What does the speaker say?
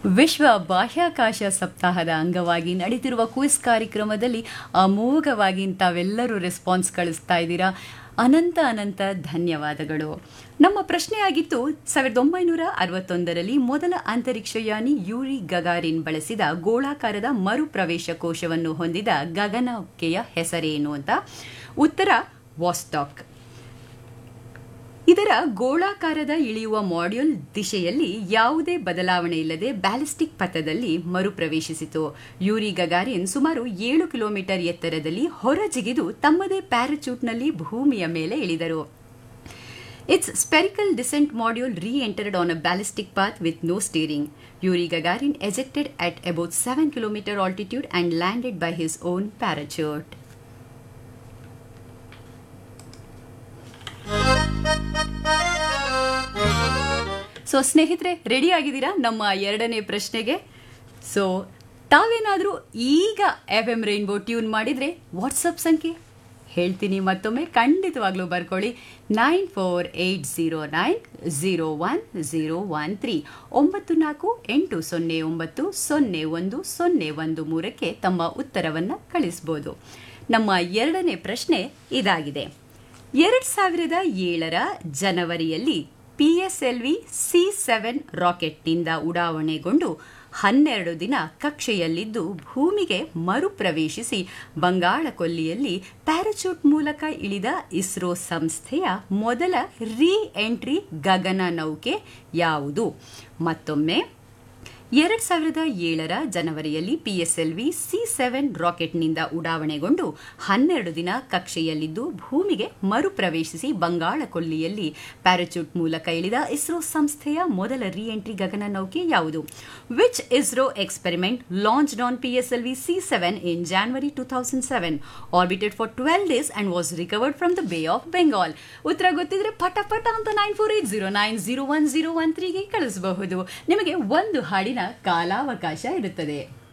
ವಿಶ್ವ ಬಾಹ್ಯಾಕಾಶ ಸಪ್ತಾಹದ ಅಂಗವಾಗಿ ನಡೀತಿರುವ ಕ್ವಿಸ್ ಕಾರ್ಯಕ್ರಮದಲ್ಲಿ ಅಮೋಘವಾಗಿ ತಾವೆಲ್ಲರೂ ರೆಸ್ಪಾನ್ಸ್ ಕಳಿಸ್ತಾ ಇದ್ದೀರಾ ಅನಂತ ಅನಂತ ಧನ್ಯವಾದಗಳು ನಮ್ಮ ಪ್ರಶ್ನೆಯಾಗಿತ್ತು ಸಾವಿರದ ಒಂಬೈನೂರ ಅರವತ್ತೊಂದರಲ್ಲಿ ಮೊದಲ ಅಂತರಿಕ್ಷಯಾನಿ ಯೂರಿ ಗಗಾರಿನ್ ಬಳಸಿದ ಗೋಳಾಕಾರದ ಮರುಪ್ರವೇಶ ಕೋಶವನ್ನು ಹೊಂದಿದ ಗಗನಕೆಯ ಹೆಸರೇನು ಅಂತ ಉತ್ತರ ವಾಸ್ಟಾಕ್ ಇದರ ಗೋಳಾಕಾರದ ಇಳಿಯುವ ಮಾಡ್ಯೂಲ್ ದಿಶೆಯಲ್ಲಿ ಯಾವುದೇ ಬದಲಾವಣೆ ಇಲ್ಲದೆ ಬ್ಯಾಲಿಸ್ಟಿಕ್ ಪಥದಲ್ಲಿ ಮರುಪ್ರವೇಶಿಸಿತು ಯೂರಿ ಗಗಾರಿನ್ ಸುಮಾರು ಏಳು ಕಿಲೋಮೀಟರ್ ಎತ್ತರದಲ್ಲಿ ಹೊರಜಿಗಿದು ತಮ್ಮದೇ ಪ್ಯಾರಾಚೂಟ್ನಲ್ಲಿ ಭೂಮಿಯ ಮೇಲೆ ಇಳಿದರು Its spherical descent module re-entered on a ballistic path with no steering. Yuri Gagarin ejected at about 7 km altitude and landed by his own parachute. So ಸ್ನೇಹಿತರೆ ರೆಡಿ ಆಗಿದ್ದೀರಾ ನಮ್ಮ ಎರಡನೇ ಪ್ರಶ್ನೆಗೆ ಸೊ ತಾವೇನಾದರೂ ಈಗ ಎಫ್ ಎಂ ರೈನ್ಬೋ ಟ್ಯೂನ್ ಮಾಡಿದರೆ WhatsApp ಸಂಖ್ಯೆ ಹೇಳ್ತೀನಿ ಮತ್ತೊಮ್ಮೆ ಖಂಡಿತವಾಗ್ಲೂ ಬರ್ಕೊಳ್ಳಿ nine four eight zero nine zero one zero one three ಒಂಬತ್ತು ನಾಲ್ಕು ಎಂಟು ಸೊನ್ನೆ ಒಂಬತ್ತು ಸೊನ್ನೆ ಒಂದು ಸೊನ್ನೆ ಒಂದು ಮೂರಕ್ಕೆ ತಮ್ಮ ಉತ್ತರವನ್ನು ಕಳಿಸ್ಬೋದು ನಮ್ಮ ಎರಡನೇ ಪ್ರಶ್ನೆ ಇದಾಗಿದೆ ಎರಡು ಸಾವಿರದ ಏಳರ ಜನವರಿಯಲ್ಲಿ ಪಿಎಸ್ಎಲ್ವಿ ಸಿ ಸೆವೆನ್ ರಾಕೆಟ್ನಿಂದ ಉಡಾವಣೆಗೊಂಡು ಹನ್ನೆರಡು ದಿನ ಕಕ್ಷೆಯಲ್ಲಿದ್ದು ಭೂಮಿಗೆ ಮರುಪ್ರವೇಶಿಸಿ ಬಂಗಾಳ ಕೊಲ್ಲಿಯಲ್ಲಿ ಪ್ಯಾರಾಚೂಟ್ ಮೂಲಕ ಇಳಿದ ಇಸ್ರೋ ಸಂಸ್ಥೆಯ ಮೊದಲ ರೀ ಎಂಟ್ರಿ ಗಗನ ನೌಕೆ ಯಾವುದು ಮತ್ತೊಮ್ಮೆ ಎರಡ್ ಸಾವಿರದ ಏಳರ ಜನವರಿಯಲ್ಲಿ ಪಿಎಸ್ಎಲ್ವಿ ಸಿ ಸೆವೆನ್ ರಾಕೆಟ್ನಿಂದ ಉಡಾವಣೆಗೊಂಡು ಹನ್ನೆರಡು ದಿನ ಕಕ್ಷೆಯಲ್ಲಿದ್ದು ಭೂಮಿಗೆ ಮರುಪ್ರವೇಶಿಸಿ ಬಂಗಾಳ ಕೊಲ್ಲಿಯಲ್ಲಿ ಪ್ಯಾರಾಚೂಟ್ ಮೂಲಕ ಇಳಿದ ಇಸ್ರೋ ಸಂಸ್ಥೆಯ ಮೊದಲ ರೀ ಎಂಟ್ರಿ ಗಗನ ನೌಕೆ ಯಾವುದು which ISRO experiment launch on PSLV C seven in January two thousand seven orbited for twelve days and was recovered from the bay of Bengal ಉತ್ತರ ಗೊತ್ತಿದ್ರೆ ಪಟ ಪಟ ಅಂತ nine four eight zero nine zero one zero one ತ್ರೀಗೆ ಕಳಿಸಬಹುದು ನಿಮಗೆ ಒಂದು ಹಾಡಿನ ಕಾಲಾವಕಾಶ ಇರುತ್ತದೆ